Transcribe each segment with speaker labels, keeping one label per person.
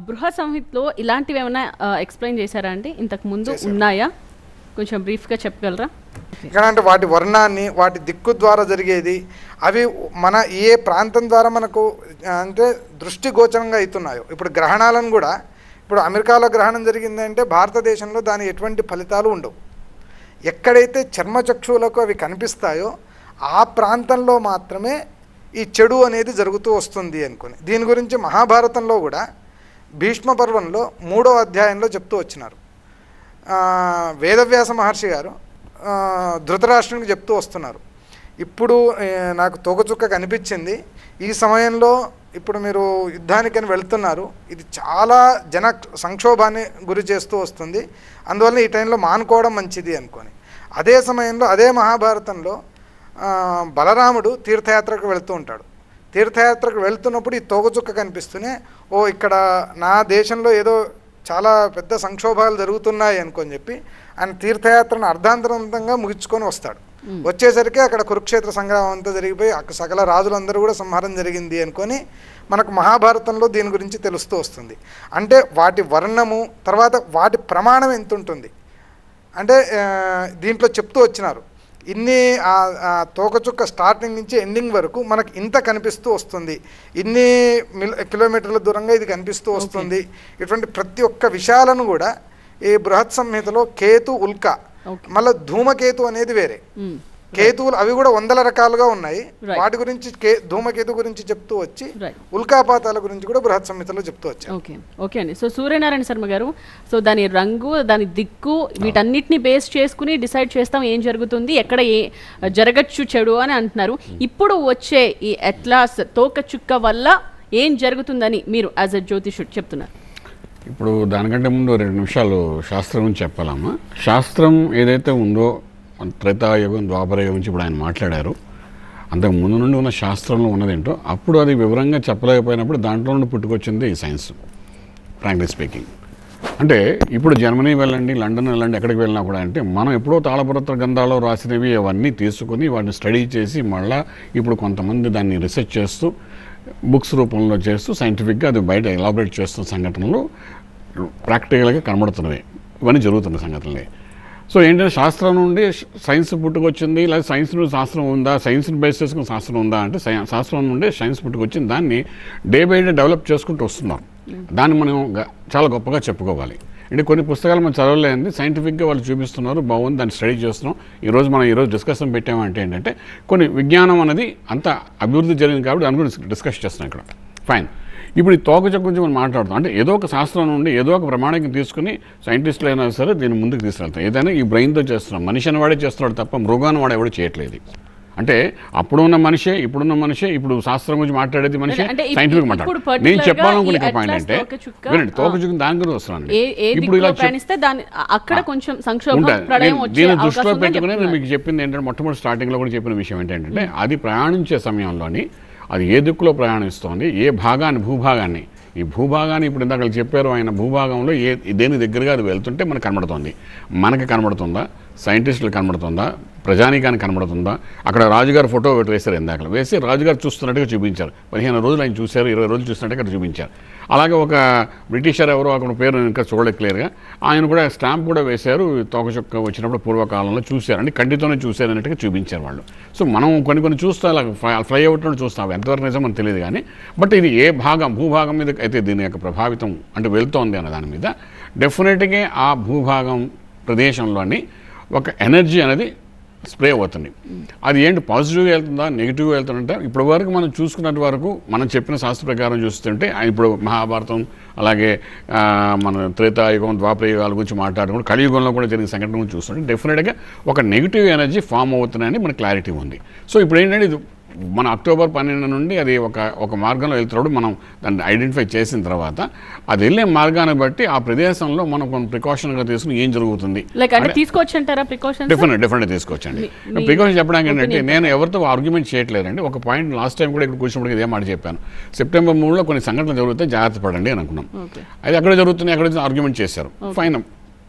Speaker 1: బృహ సంహిత్లో ఇలాంటివి ఏమైనా ఎక్స్ప్లెయిన్ చేశారా అండి ఇంతకు ముందు ఉన్నాయా కొంచెం బ్రీఫ్గా చెప్పగలరా
Speaker 2: ఇక్కడ అంటే వాటి వర్ణాన్ని వాటి దిక్కు ద్వారా జరిగేది అవి మన ఏ ప్రాంతం ద్వారా మనకు ఆ, అంటే దృష్టి గోచరంగా అవుతున్నాయో ఇప్పుడు గ్రహణాలను కూడా ఇప్పుడు అమెరికాలో గ్రహణం జరిగిందంటే భారతదేశంలో దాని ఎటువంటి ఫలితాలు ఉండవు ఎక్కడైతే చర్మచక్షువులకు అవి కనిపిస్తాయో ఆ ప్రాంతంలో మాత్రమే ఈ చెడు అనేది జరుగుతూ వస్తుంది అనుకుని దీని గురించి మహాభారతంలో కూడా భీష్మ పర్వంలో మూడో అధ్యాయంలో చెప్తూ వచ్చినారు ఆ, వేదవ్యాస మహర్షి గారు ఆ, ధృతరాష్ట్రునికి చెప్తూ వస్తున్నారు ఇప్పుడు ఏ, నాకు తోకచుక్క కనిపించింది ఈ సమయంలో ఇప్పుడు మీరు యుద్ధానికని వెళ్తున్నారు ఇది చాలా జన సంక్షోభాన్ని గురి చేస్తూ వస్తుంది అందువల్ల ఈ టైంలో మానుకోవడం మంచిది అనుకొని అదే సమయంలో అదే మహాభారతంలో ఆ, బలరాముడు తీర్థయాత్రకు వెళ్తూ ఉంటాడు తీర్థయాత్రకు వెళ్తున్నప్పుడు ఈ తోకచుక్క కనిపిస్తూనే ఓ ఇక్కడ నా దేశంలో ఏదో చాలా పెద్ద సంక్షోభాలు జరుగుతున్నాయి అనుకొని చెప్పి ఆయన తీర్థయాత్రను అర్ధాంతరంతంగా ముగించుకొని వస్తాడు వచ్చేసరికి అక్కడ కురుక్షేత్ర సంగ్రామం అంతా జరిగిపోయి అక్కడ సకల రాజులందరూ కూడా సంహారం జరిగింది అనుకొని మనకు మహాభారతంలో దీని గురించి తెలుస్తూ వస్తుంది అంటే వాటి వర్ణము తర్వాత వాటి ప్రమాణం ఎంత ఉంటుంది అంటే ఆ, దీంట్లో చెప్తూ వచ్చినారు ఇన్ని ఆ ఆ తోకచుక్క స్టార్టింగ్ నుంచి ఎండింగ్ వరకు మనకి ఇంత కనిపిస్తూ వస్తుంది ఇన్ని మిల్ కిలోమీటర్ల దూరంగా ఇది కనిపిస్తూ వస్తుంది ఇటువంటి ప్రతి ఒక్క విషయాలను కూడా ఈ బృహత్ సంహితలో కేతు ఉల్క
Speaker 1: Okay.
Speaker 2: మళ్ళీ ధూమకేతు అనేది వేరే
Speaker 1: మ్మ్.
Speaker 2: కేతువులు అవి కూడా వందల రకాలుగా ఉన్నాయి
Speaker 1: Right.
Speaker 2: వాటి గురించి కే ధూమకేతు గురించి చెప్తూ వచ్చి
Speaker 1: Right.
Speaker 2: ఉల్కాపాతాల గురించి కూడా బృహత్ సంహితలో చెప్తూ వచ్చారు
Speaker 1: ఓకే ఓకే అండి సో సూర్యనారాయణ శర్మ గారు సో దాని రంగు దాని దిక్కు వీటన్నిటిని బేస్ చేసుకుని డిసైడ్ చేస్తాం ఏం జరుగుతుంది ఎక్కడ ఏ జరగచ్చు చెడు అని అంటున్నారు ఇప్పుడు వచ్చే ఈ అట్లాస్ తోక చుక్క వల్ల ఏం జరుగుతుందని మీరు యాజ్ అ జ్యోతిషుడు చెప్తున్నారు
Speaker 3: ఇప్పుడు దానికంటే ముందు రెండు నిమిషాలు శాస్త్రం గురించి చెప్పాలమ్మా శాస్త్రం ఏదైతే ఉందో త్రేతాయుగం ద్వాపరయుగం నుంచి ఇప్పుడు ఆయన మాట్లాడారు అంతకు ముందు నుండి ఉన్న శాస్త్రంలో ఉన్నదేంటో అప్పుడు అది వివరంగా చెప్పలేకపోయినప్పుడు దాంట్లో నుండి పుట్టుకొచ్చింది ఈ సైన్స్ ఫ్రాంక్లీ స్పీకింగ్ అంటే ఇప్పుడు జర్మనీ వెళ్ళండి లండన్ వెళ్ళండి ఎక్కడికి వెళ్ళినా కూడా అంటే మనం ఎప్పుడో తాళపత్ర గ్రంథాల్లో రాసినవి అవన్నీ తీసుకుని వాటిని స్టడీ చేసి మళ్ళా ఇప్పుడు కొంతమంది దాన్ని రీసెర్చ్ చేస్తూ బుక్స్ రూపంలో చేస్తూ సైంటిఫిక్గా అది బయట ఎలాబరేట్ చేస్తున్న సంఘటనలు ప్రాక్టికల్గా కనబడుతున్నవి ఇవన్నీ జరుగుతున్న సంఘటనలే సో ఏంటంటే శాస్త్రం నుండి సైన్స్ పుట్టుకొచ్చింది లేదా సైన్స్ నుండి శాస్త్రం ఉందా సైన్స్ని బేస్ చేసుకుని శాస్త్రం ఉందా అంటే సై- శాస్త్రం నుండి సైన్స్ పుట్టుకొచ్చింది దాన్ని డే బై డే డెవలప్ చేసుకుంటూ వస్తున్నారు దాన్ని మనం గ- చాలా గొప్పగా చెప్పుకోవాలి అంటే కొన్ని పుస్తకాలు మనం చదవలేదండి సైంటిఫిక్గా వాళ్ళు చూపిస్తున్నారు బాగుంది దాన్ని స్టడీ చేస్తున్నాం ఈరోజు మనం ఈరోజు డిస్కషన్ పెట్టామంటే ఏంటంటే కొన్ని విజ్ఞానం అనేది అంత అభివృద్ధి జరిగింది కాబట్టి దాని గురించి డిస్కస్ చేస్తున్నాం ఇక్కడ ఫైన్ ఇప్పుడు ఈ తోకచొక్క గురించి మనం మాట్లాడుతాం అంటే ఏదో ఒక శాస్త్రం నుండి ఏదో ఒక ప్రమాణికం తీసుకుని సైంటిస్టులు అయినా సరే దీన్ని ముందుకు తీసుకెళ్తాం ఏదైనా ఈ బ్రెయిన్తో చేస్తున్నాం మనిషి అనేవాడే చేస్తున్నాడు తప్ప మృగాన్ని వాడు ఎవడు చేయట్లేదు అంటే అప్పుడు ఉన్న మనిషే ఇప్పుడున్న మనిషే ఇప్పుడు శాస్త్రం గురించి మాట్లాడేది మనిషే
Speaker 1: అంటే ఇప్-
Speaker 3: సైంటిఫిక్
Speaker 1: ఇప్పుడు
Speaker 3: మాట్లాడు
Speaker 1: particular
Speaker 3: నేను
Speaker 1: గా
Speaker 3: చెప్పాలనుకునే
Speaker 1: ఈ
Speaker 3: పాయింట్
Speaker 1: Atlas
Speaker 3: అంటే
Speaker 1: తోకచుక్క,
Speaker 3: వినండి
Speaker 1: ఆ.
Speaker 3: తోకచుక్క దాని గురించి వస్తున్నాను
Speaker 1: ఏ ఏ
Speaker 3: ఇప్పుడు ఇలా
Speaker 1: దిక్కులో
Speaker 3: చెప్-
Speaker 1: ప్రయాణిస్తే దాని అక్కడ కొంచెం సంక్షోభం
Speaker 3: ఉంటుంది
Speaker 1: ప్రళయం
Speaker 3: నేను
Speaker 1: వచ్చే
Speaker 3: దీన్ని
Speaker 1: అవకాశం
Speaker 3: దృష్టిలో
Speaker 1: ఉందని
Speaker 3: పెట్టుకుని నేను
Speaker 1: చెప్తున్నారు.
Speaker 3: మీకు చెప్పింది ఏంటంటే మొట్టమొదటి స్టార్టింగ్లో కూడా చెప్పిన విషయం ఏంటంటే అది ప్రయాణించే సమయంలోని అది ఏ దిక్కులో ప్రయాణిస్తోంది ఏ భాగాన్ని భూభాగాన్ని ఈ భూభాగాన్ని ఇప్పుడు ఇందాక చెప్పారు ఆయన భూభాగంలో ఏ దేని దగ్గరగా అది వెళ్తుంటే మనకు కనబడుతోంది మనకి కనబడుతుందా సైంటిస్టులు కనబడుతుందా ప్రజానీకానికి కనబడుతుందా అక్కడ రాజుగారు ఫోటో ఒకటి వేశారు ఇందాక వేసి రాజుగారు చూస్తున్నట్టుగా చూపించారు పదిహేను రోజులు ఆయన చూశారు ఇరవై రోజులు చూస్తున్నట్టుగా అక్కడ చూపించారు అలాగే ఒక బ్రిటిషర్ ఎవరో అక్కడ పేరు నేను ఇంకా చూడలేదు క్లియర్గా ఆయన కూడా స్టాంప్ కూడా వేశారు తోకచుక్క వచ్చినప్పుడు పూర్వకాలంలో చూశారు అంటే కంటితోనే చూశారు అన్నట్టుగా చూపించారు వాళ్ళు సో మనం కొన్ని కొన్ని చూస్తాం అలా ఫ్లై ఫ్లై అవుట్ చూస్తాం అవి ఎంతవరకు నిజం మనకు తెలియదు కానీ బట్ ఇది ఏ భాగం భూభాగం మీద అయితే దీని యొక్క ప్రభావితం అంటే వెళ్తోంది అన్న దాని మీద డెఫినెట్గా ఆ భూభాగం ప్రదేశంలోని ఒక ఎనర్జీ అనేది స్ప్రే అవుతుంది అది ఏంటి పాజిటివ్గా వెళ్తుందా నెగిటివ్గా వెళ్తుందంటే ఇప్పటి వరకు మనం చూసుకున్నంత వరకు మనం చెప్పిన శాస్త్ర ప్రకారం చూస్తుంటే ఆ ఇప్పుడు మహాభారతం అలాగే ఆ, మన త్రేతాయుగం ద్వాపరయుగాల గురించి మాట్లాడుకుంటూ కలియుగంలో కూడా జరిగిన సంఘటన గురించి చూస్తుంటే డెఫినెట్గా ఒక నెగిటివ్ ఎనర్జీ ఫామ్ అవుతున్నాయని మనకి క్లారిటీ ఉంది సో ఇప్పుడు ఏంటంటే ఇది మన అక్టోబర్ పన్నెండు నుండి అది ఒక ఒక మార్గంలో వెళ్తున్నప్పుడు మనం దాన్ని ఐడెంటిఫై చేసిన తర్వాత అది వెళ్ళే మార్గాన్ని బట్టి ఆ ప్రదేశంలో మనం కొన్ని ప్రికాషన్గా తీసుకుని ఏం జరుగుతుంది
Speaker 1: లైక్ అంటే తీసుకోవచ్చు అంటారా ప్రికాషన్స్
Speaker 3: డెఫినెట్ డెఫినెట్ తీసుకొచ్చండి
Speaker 1: మీ
Speaker 3: ప్రికాషన్ చెప్పడానికి ఏంటంటే నేను ఎవరితో ఆర్గ్యుమెంట్ చేయట్లేదండి ఒక పాయింట్ లాస్ట్ టైం కూడా ఇక్కడ కూర్చున్నప్పుడు ఇదే మాట చెప్పాను సెప్టెంబర్ మూడులో కొన్ని సంఘటనలు జరుగుతాయి జాగ్రత్త పడండి అని అనుకున్నాం
Speaker 1: ఓకే
Speaker 3: అది ఎక్కడ జరుగుతున్నాయి ఎక్కడ ఆర్గ్యుమెంట్ చేశారు ఫైన్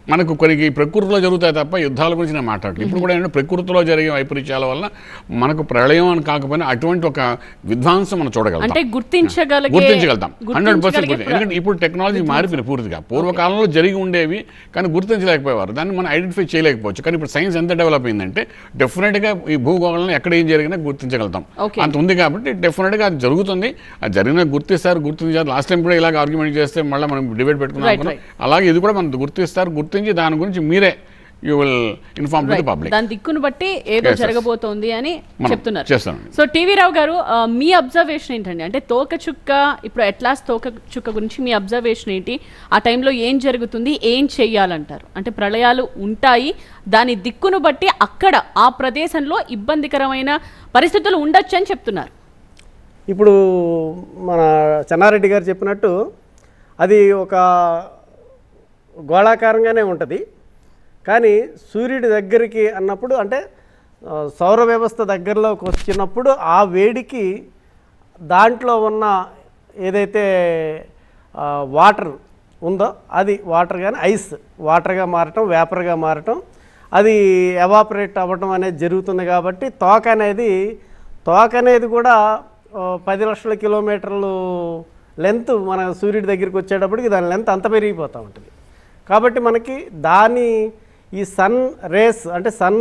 Speaker 3: మనకు కొన్ని ప్రకృతిలో జరుగుతాయి తప్ప యుద్ధాల గురించి నేను మాట్లాడలేదు ఇప్పుడు కూడా ఏంటంటే ప్రకృతిలో జరిగే వైపరీత్యాల వల్ల మనకు ప్రళయం అని కాకపోయినా అటువంటి ఒక విధ్వంసం మనం చూడగలుగుతాం
Speaker 1: అంటే గుర్తించగలిగే
Speaker 3: గుర్తించగలుగుతాం హండ్రెడ్ పర్సెంట్
Speaker 1: గుర్తించగలిగే
Speaker 3: ఎందుకంటే ఇప్పుడు టెక్నాలజీ మారిపోయింది పూర్తిగా పూర్వకాలంలో జరిగి ఉండేవి కానీ గుర్తించలేకపోయేవారు దాన్ని మనం ఐడెంటిఫై చేయలేకపోవచ్చు కానీ ఇప్పుడు సైన్స్ ఎంత డెవలప్ అయిందంటే డెఫినెట్గా ఈ భూగోళంలో ఎక్కడ ఏం జరిగినా గుర్తించగలుగుతాం
Speaker 1: Okay.
Speaker 3: అంత ఉంది కాబట్టి డెఫినెట్గా అది జరుగుతుంది అది జరిగిన గుర్తిస్తారు గుర్తించారు లాస్ట్ టైం కూడా ఇలాగ ఆర్గ్యుమెంట్ చేస్తే మళ్ళీ మనం డిబేట్ పెట్టుకున్నాం
Speaker 1: Right,
Speaker 3: అనుకున్నాం. అలాగే ఇది కూడా మనం గుర్తిస్తారు గుర్తించి దాని గురించి మీరే you will inform to the public
Speaker 1: దాని దిక్కును బట్టి ఏదో
Speaker 3: Yes, yes.
Speaker 1: జరగబోతోంది అని
Speaker 3: మనం
Speaker 1: చెప్తున్నారు
Speaker 3: చేస్తామండి.
Speaker 1: సో టీవీ రావు గారు ఆ, మీ అబ్జర్వేషన్ ఏంటండి అంటే తోక చుక్క ఇప్పుడు ఎట్లాస్ తోక చుక్క గురించి మీ అబ్జర్వేషన్ ఏంటి ఆ టైంలో ఏం జరుగుతుంది ఏం చెయ్యాలంటారు అంటే ప్రళయాలు ఉంటాయి దాని దిక్కును బట్టి అక్కడ ఆ ప్రదేశంలో ఇబ్బందికరమైన పరిస్థితులు ఉండొచ్చు అని చెప్తున్నారు
Speaker 4: ఇప్పుడు మన చెన్నారెడ్డి గారు చెప్పినట్టు అది ఒక గోళాకారంగానే ఉంటుంది కానీ సూర్యుడి దగ్గరికి అన్నప్పుడు అంటే ఆ, సౌర వ్యవస్థ దగ్గరలోకి వచ్చినప్పుడు ఆ వేడికి దాంట్లో ఉన్న ఏదైతే ఆ, వాటర్ ఉందో అది వాటర్ కానీ ఐస్ వాటర్గా మారటం వేపర్గా మారటం అది ఎవాపరేట్ అవ్వటం అనేది జరుగుతుంది కాబట్టి తోక అనేది తోక అనేది కూడా ఆ, పది లక్షల కిలోమీటర్లు లెంత్ మన సూర్యుడి దగ్గరికి వచ్చేటప్పటికి దాని లెంత్ అంత పెరిగిపోతూ ఉంటుంది కాబట్టి మనకి దాని ఈ సన్ రేస్ అంటే సన్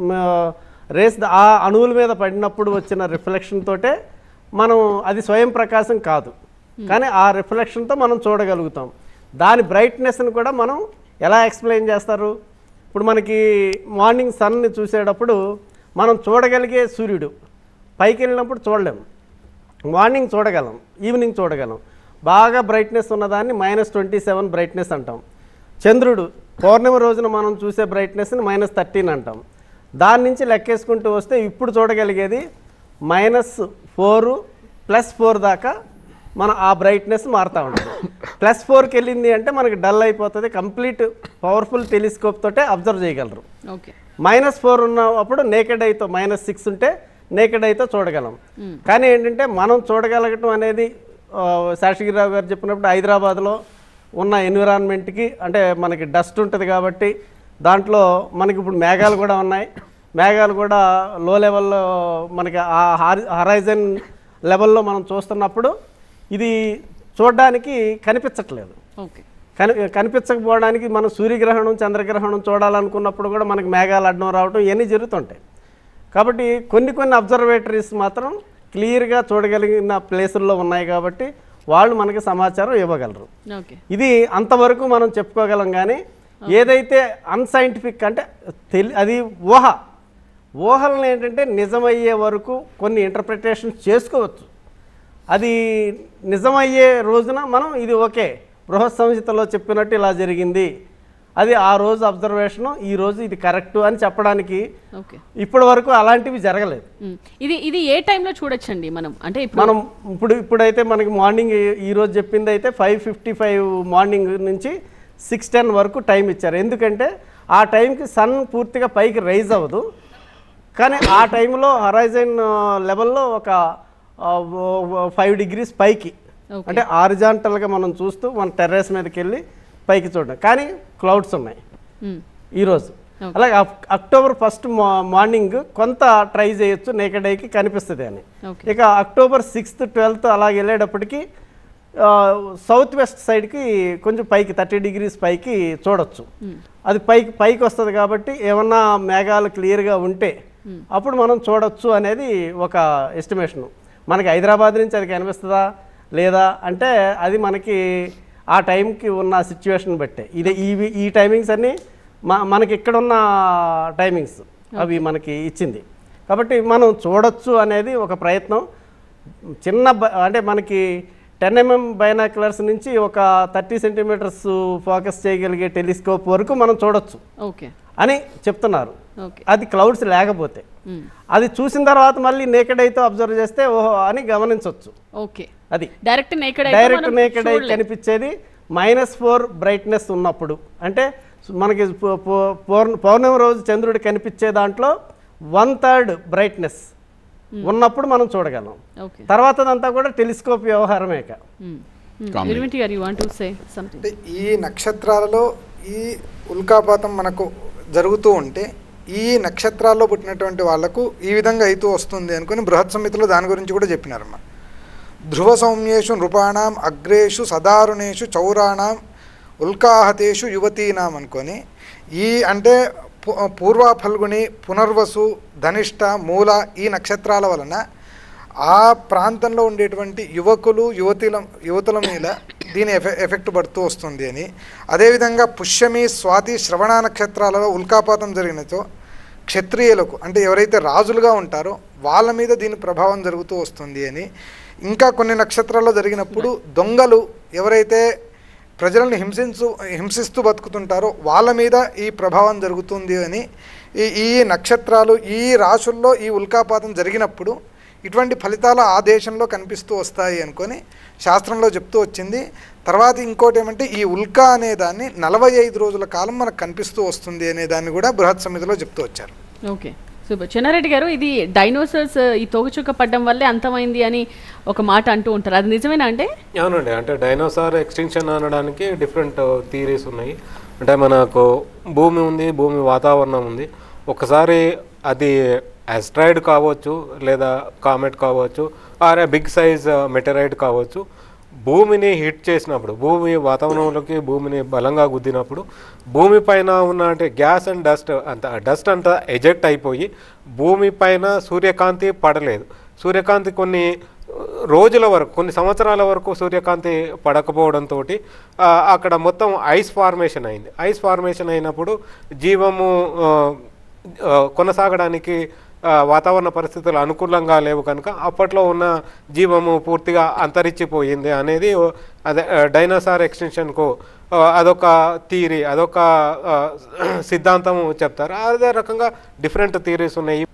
Speaker 4: రేస్ ఆ అణువుల మీద పడినప్పుడు వచ్చిన రిఫ్లెక్షన్ తోటే మనం అది స్వయం ప్రకాశం కాదు కానీ ఆ రిఫ్లెక్షన్తో మనం చూడగలుగుతాం దాని బ్రైట్నెస్ని కూడా మనం ఎలా ఎక్స్ప్లెయిన్ చేస్తారు ఇప్పుడు మనకి మార్నింగ్ సన్ని చూసేటప్పుడు మనం చూడగలిగే సూర్యుడు పైకి వెళ్ళినప్పుడు చూడలేము మార్నింగ్ చూడగలం ఈవినింగ్ చూడగలం బాగా బ్రైట్నెస్ ఉన్నదాన్ని మైనస్ ట్వంటీ సెవెన్ బ్రైట్నెస్ అంటాం చంద్రుడు పౌర్ణమి రోజున మనం చూసే బ్రైట్నెస్ని మైనస్ థర్టీన్ అంటాం దాని నుంచి లెక్కేసుకుంటూ వస్తే ఇప్పుడు చూడగలిగేది మైనస్ ఫోరు ప్లస్ ఫోర్ దాకా మన ఆ బ్రైట్నెస్ మారుతూ ఉంటుంది ప్లస్ ఫోర్కి వెళ్ళింది అంటే మనకి డల్ అయిపోతుంది కంప్లీట్ పవర్ఫుల్ టెలిస్కోప్ తోటే అబ్జర్వ్ చేయగలరు
Speaker 1: ఓకే
Speaker 4: మైనస్ ఫోర్ ఉన్నప్పుడు నేకెడ్ ఐతో మైనస్ సిక్స్ ఉంటే నేకెడ్ ఐతో చూడగలం కానీ ఏంటంటే మనం చూడగలగటం అనేది ఆ, శాషగిరిరావు గారు చెప్పినప్పుడు హైదరాబాద్లో ఉన్న ఎన్విరాన్మెంట్కి అంటే మనకి డస్ట్ ఉంటుంది కాబట్టి దాంట్లో మనకి ఇప్పుడు మేఘాలు కూడా ఉన్నాయి మేఘాలు కూడా లో లెవెల్లో మనకి ఆ హరైజన్ లెవెల్లో మనం చూస్తున్నప్పుడు ఇది చూడడానికి కనిపించట్లేదు
Speaker 1: ఓకే
Speaker 4: కని కనిపించకపోవడానికి మనం సూర్యగ్రహణం చంద్రగ్రహణం చూడాలనుకున్నప్పుడు కూడా మనకి మేఘాలు అడ్డం రావడం ఇవన్నీ జరుగుతుంటాయి కాబట్టి కొన్ని కొన్ని అబ్జర్వేటరీస్ మాత్రం క్లియర్గా చూడగలిగిన ప్లేసుల్లో ఉన్నాయి కాబట్టి వాళ్ళు మనకి సమాచారం ఇవ్వగలరు
Speaker 1: ఓకే
Speaker 4: ఇది అంతవరకు మనం చెప్పుకోగలం కానీ ఏదైతే అన్సైంటిఫిక్ అంటే తెలి అది ఊహ ఊహలను ఏంటంటే నిజమయ్యే వరకు కొన్ని ఇంటర్ప్రిటేషన్స్ చేసుకోవచ్చు అది నిజమయ్యే రోజున మనం ఇది ఓకే బృహత్ సంహితలో చెప్పినట్టు ఇలా జరిగింది అది ఆ రోజు అబ్జర్వేషను ఈ రోజు ఇది కరెక్ట్ అని చెప్పడానికి
Speaker 1: ఓకే
Speaker 4: ఇప్పటి వరకు అలాంటివి జరగలేదు
Speaker 1: ఉమ్. ఇది ఇది ఏ టైంలో చూడొచ్చండి మనం అంటే ఇప్పుడు
Speaker 4: మనం ఇప్పుడు ఇప్పుడైతే మనకి మార్నింగ్ ఈ రోజు చెప్పింది అయితే ఫైవ్ ఫిఫ్టీ ఫైవ్ మార్నింగ్ నుంచి సిక్స్ టెన్ వరకు టైం ఇచ్చారు ఎందుకంటే ఆ టైంకి సన్ పూర్తిగా పైకి రైజ్ అవ్వదు కానీ ఆ టైంలో హరైజన్ లెవెల్లో ఒక ఫైవ్ డిగ్రీస్ పైకి
Speaker 1: Okay.
Speaker 4: అంటే హారిజాంటల్గా మనం చూస్తూ మన టెర్రస్ మీదకి వెళ్ళి పైకి చూడడం కానీ క్లౌడ్స్ ఉన్నాయి
Speaker 1: ఉమ్.
Speaker 4: ఈరోజు అలాగే అక్- అక్టోబర్ ఫస్ట్ మా- మార్నింగ్ కొంత ట్రై చేయొచ్చు నేకెడ్ ఐకి కనిపిస్తుంది అని
Speaker 1: Okay.
Speaker 4: ఇక అక్టోబర్ సిక్స్త్ ట్వెల్త్ అలా వెళ్ళేటప్పటికి ఆ, సౌత్ వెస్ట్ సైడ్కి కొంచెం పైకి థర్టీ డిగ్రీస్ పైకి చూడొచ్చు అది పైకి పైకి వస్తుంది కాబట్టి ఏమన్నా మేఘాలు క్లియర్గా ఉంటే అప్పుడు మనం చూడొచ్చు అనేది ఒక ఎస్టిమేషన్ మనకి హైదరాబాద్ నుంచి అది కనిపిస్తుందా లేదా అంటే అది మనకి ఆ టైంకి ఉన్న సిచ్యువేషన్ బట్టే ఇది ఇవి ఈ టైమింగ్స్ అన్నీ మ మనకి ఇక్కడ ఉన్న టైమింగ్స్ అవి మనకి ఇచ్చింది కాబట్టి మనం చూడొచ్చు అనేది ఒక ప్రయత్నం చిన్న బ- అంటే మనకి టెన్ ఎంఎం బైనాక్యులర్స్ నుంచి ఒక థర్టీ సెంటీమీటర్స్ ఫోకస్ చేయగలిగే టెలిస్కోప్ వరకు మనం చూడొచ్చు
Speaker 1: ఓకే
Speaker 4: అని చెప్తున్నారు
Speaker 1: ఓకే
Speaker 4: అది క్లౌడ్స్ లేకపోతే
Speaker 1: ఉమ్.
Speaker 4: అది చూసిన తర్వాత మళ్ళీ నేకెడ్ అయితే అబ్జర్వ్ చేస్తే ఓహో అని గమనించవచ్చు
Speaker 1: ఓకే
Speaker 4: అది
Speaker 1: డైరెక్ట్ నేకెడ్
Speaker 4: డైరెక్ట్ నేకెడ్ అయి కనిపించేది మైనస్ ఫోర్ బ్రైట్నెస్ ఉన్నప్పుడు అంటే మనకి పౌ- పౌ- పౌర్ణ- పౌర్ణమి రోజు చంద్రుడు కనిపించే దాంట్లో వన్ థర్డ్ బ్రైట్నెస్ ఉన్నప్పుడు మనం చూడగలం
Speaker 1: ఓకే
Speaker 4: తర్వాతదంతా కూడా టెలిస్కోప్ వ్యవహారమే ఇక
Speaker 3: Comedy.
Speaker 1: ఇరుమిటి గారు you want to say something
Speaker 2: అంటే ఈ నక్షత్రాలలో ఈ ఉల్కాపాతం మనకు జరుగుతూ ఉంటే ఈ నక్షత్రాల్లో పుట్టినటువంటి వాళ్లకు ఈ విధంగా అయితూ వస్తుంది అనుకుని బృహత్ సమితిలో దాని గురించి కూడా చెప్పినారమ్మ ధ్రువ సౌమ్యేషు నృపాణం అగ్రేషు సదారుణేషు చౌరాణం ఉల్కాహతేషు యువతీనాం అనుకొని ఈ అంటే పు- పూర్వ ఫల్గుని పునర్వసు ధనిష్ట మూల ఈ నక్షత్రాల వలన ఆ ప్రాంతంలో ఉండేటువంటి యువకులు యువతుల యువతుల మీద దీని ఎఫె ఎఫెక్ట్ పడుతూ వస్తుంది అని అదేవిధంగా పుష్యమి స్వాతి శ్రవణ నక్షత్రాలలో ఉల్కాపాతం జరిగినచో క్షత్రియులకు అంటే ఎవరైతే రాజులుగా ఉంటారో వాళ్ళ మీద దీని ప్రభావం జరుగుతూ వస్తుంది అని ఇంకా కొన్ని నక్షత్రాల్లో జరిగినప్పుడు దొంగలు ఎవరైతే ప్రజలను హింసించు హింసిస్తూ బతుకుతుంటారో వాళ్ళ మీద ఈ ప్రభావం జరుగుతుంది అని ఈ ఈ నక్షత్రాలు ఈ రాశుల్లో ఈ ఉల్కాపాతం జరిగినప్పుడు ఇటువంటి ఫలితాలు ఆ దేశంలో కనిపిస్తూ వస్తాయి అనుకొని శాస్త్రంలో చెప్తూ వచ్చింది తర్వాత ఇంకోటి ఏమంటే ఈ ఉల్కా అనే దాన్ని నలభై ఐదు రోజుల కాలం మనకు కనిపిస్తూ వస్తుంది అనే దాన్ని కూడా బృహత్ సమితిలో చెప్తూ వచ్చారు
Speaker 1: ఓకే సూపర్ చెన్నారెడ్డి గారు ఇది డైనోసర్స్ ఈ తోకచుక్క పడ్డం వల్లే అంతమైంది అని ఒక మాట అంటూ ఉంటారు అది నిజమేనా అంటే
Speaker 5: అవునండి అంటే డైనోసార్ ఎక్స్టింక్షన్ అనడానికి డిఫరెంట్ థీరీస్ ఉన్నాయి అంటే మనకు భూమి ఉంది భూమి వాతావరణం ఉంది ఒకసారి అది అస్ట్రాయిడ్ కావచ్చు లేదా కామెట్ కావచ్చు ఆర్ బిగ్ సైజ్ మెటరైడ్ కావచ్చు భూమిని హిట్ చేసినప్పుడు భూమి వాతావరణంలోకి భూమిని బలంగా గుద్దినప్పుడు భూమి పైన ఉన్న అంటే గ్యాస్ అండ్ డస్ట్ అంత డస్ట్ అంతా ఎజెక్ట్ అయిపోయి భూమి పైన సూర్యకాంతి పడలేదు సూర్యకాంతి కొన్ని రోజుల వరకు కొన్ని సంవత్సరాల వరకు సూర్యకాంతి పడకపోవడంతో అక్కడ మొత్తం ఐస్ ఫార్మేషన్ అయింది ఐస్ ఫార్మేషన్ అయినప్పుడు జీవము ఆ, ఆ, కొనసాగడానికి ఆ, వాతావరణ పరిస్థితులు అనుకూలంగా లేవు కనుక అప్పట్లో ఉన్న జీవము పూర్తిగా అంతరించిపోయింది అనేది ఓ, అదే డైనోసార్ ఎక్స్టెన్షన్కు ఆ, అదొక థీరీ అదొక ఆ, సిద్ధాంతం చెప్తారు అదే రకంగా డిఫరెంట్ థీరీస్ ఉన్నాయి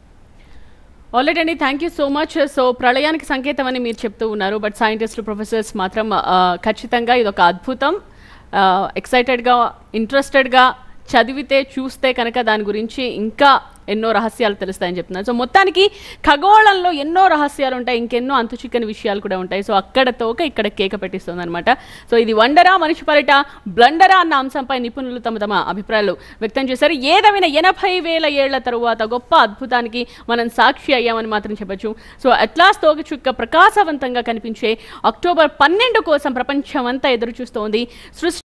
Speaker 1: ఆల్రెడీ అండి thank you so much so ప్రళయానికి సంకేతం అని మీరు చెప్తూ ఉన్నారు బట్ సైంటిస్టులు ప్రొఫెసర్స్ మాత్రం ఆ, ఖచ్చితంగా ఇది ఒక అద్భుతం ఎక్సైటెడ్గా ఇంట్రెస్టెడ్గా చదివితే చూస్తే కనుక దాని గురించి ఇంకా ఎన్నో రహస్యాలు తెలుస్తాయని చెప్తున్నారు సో మొత్తానికి ఖగోళంలో ఎన్నో రహస్యాలు ఉంటాయి ఇంకెన్నో అంతు చిక్కని విషయాలు కూడా ఉంటాయి సో అక్కడ తోక ఇక్కడ కేక పెట్టిస్తుంది అనమాట సో ఇది వండరా మనిషి పరిట బ్లండరా అన్న అంశంపై నిపుణులు తమ తమ అభిప్రాయాలు వ్యక్తం చేశారు ఏదైనా ఎనభై వేల ఏళ్ల తరువాత గొప్ప అద్భుతానికి మనం సాక్షి అయ్యామని మాత్రం చెప్పొచ్చు సో అట్లాస్ తోక చుక్క ప్రకాశవంతంగా కనిపించే అక్టోబర్ పన్నెండు కోసం ప్రపంచమంతా ఎదురు చూస్తోంది సృష్టి